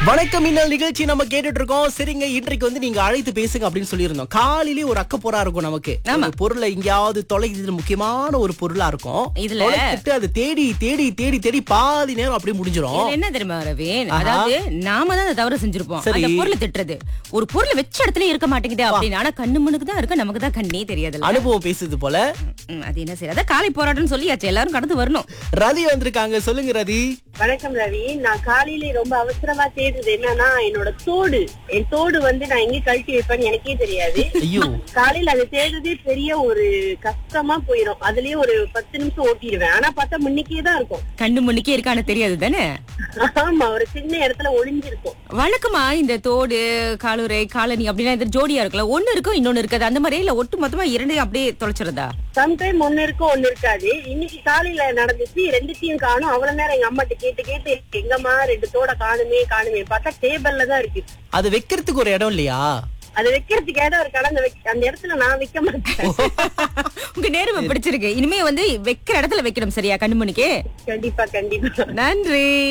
வணக்கம் மின்னல் நிகழ்ச்சி நம்ம கேட்டுட்டு இருக்கோம் சரிங்க இன்றைக்கு வந்து நீங்க அழைத்து பேசுங்க அப்படின்னு சொல்லியிருந்தோம் காலையிலே ஒரு அக்கப்போரா இருக்கும் நமக்கு ஆமா. ஒரு பொருளை எங்கேயாவது தொலைக்கிறது முக்கியமான ஒரு பொருளா இருக்கும் இதுல- தொலைச்சிட்டு அது தேடி தேடி தேடி தேடி பாதி நேரம் அப்படியே முடிஞ்சிரும் இதுல என்ன தெரியுமா ரவீன் ஆஹா. அதாவது நாம தான் அந்த தவறு செஞ்சிருப்போம் சரி. அந்த பொருளை திட்டுறது ஒரு பொருளை வச்ச இடத்துல இருக்க மாட்டேங்குது அப்படின்னு ஆனா கண்ணு முன்னுக்கு தான் இருக்கு நமக்கு தான் கண்ணே தெரியாதுல்ல அனுபவம் பேசுது போல ம், அது என்ன சரி அதான் காலை போராட்டம்னு சொல்லியாச்சு எல்லாரும் கடந்து வரணும் ரதி வந்திருக்காங்க சொல்லுங்க ரதி வணக்கம் ரவி நான் காலையில ரொம்ப அவசரமா தேடுறது என்னன்னா என்னோட தோடு என் தோடு வந்து நான் எங்க கழட்டி வைப்பேன்னு எனக்கே தெரியாது ஐயோ காலையில அதை தேடுறதே பெரிய ஒரு கஷ்டமா போயிடும் அதுலயே ஒரு பத்து நிமிஷம் ஓட்டிடுவேன் ஆனா பார்த்தா முன்னிக்கே தான் இருக்கும் கண்ணு முன்னுக்கே இருக்கான்னு தெரியாது தானே ஆமா ஒரு சின்ன இடத்துல ஒளிஞ்சிருக்கும் வழக்கமா இந்த தோடு காலுரை காலனி அப்படின்னா இந்த ஜோடியா இருக்குல்ல ஒண்ணு இருக்கும் இன்னொன்னு இருக்காது அந்த மாதிரி இல்ல ஒட்டு மொத்தமா இரண்டையும் அப்படியே தொலைச்சிருதா சம்டைம் ஒண்ணு இருக்கும் ஒண்ணு இருக்காது இன்னைக்கு காலையில நடந்துச்சு ரெண்டுத்தையும் காணும் அவ்வளவு நேரம் எங்க அம்மாட்ட கேட்டு கேட்டு எங்கம்மா ரெண்டு தோட காணுமே காணுமே பார்த்தா டேபிள்ல தான் இருக்கு அது வைக்கிறதுக்கு ஒரு இடம் இல்லையா அதை வைக்கிறதுக்கு ஏதோ ஒரு கடந்த அந்த இடத்துல நான் வைக்க மாட்டேன் உங்க நேர்மை பிடிச்சிருக்கு இனிமே வந்து வைக்கிற இடத்துல வைக்கணும் சரியா கண்ணு முன்னுக்கே கண்டிப்பா கண்டிப்பா நன்றி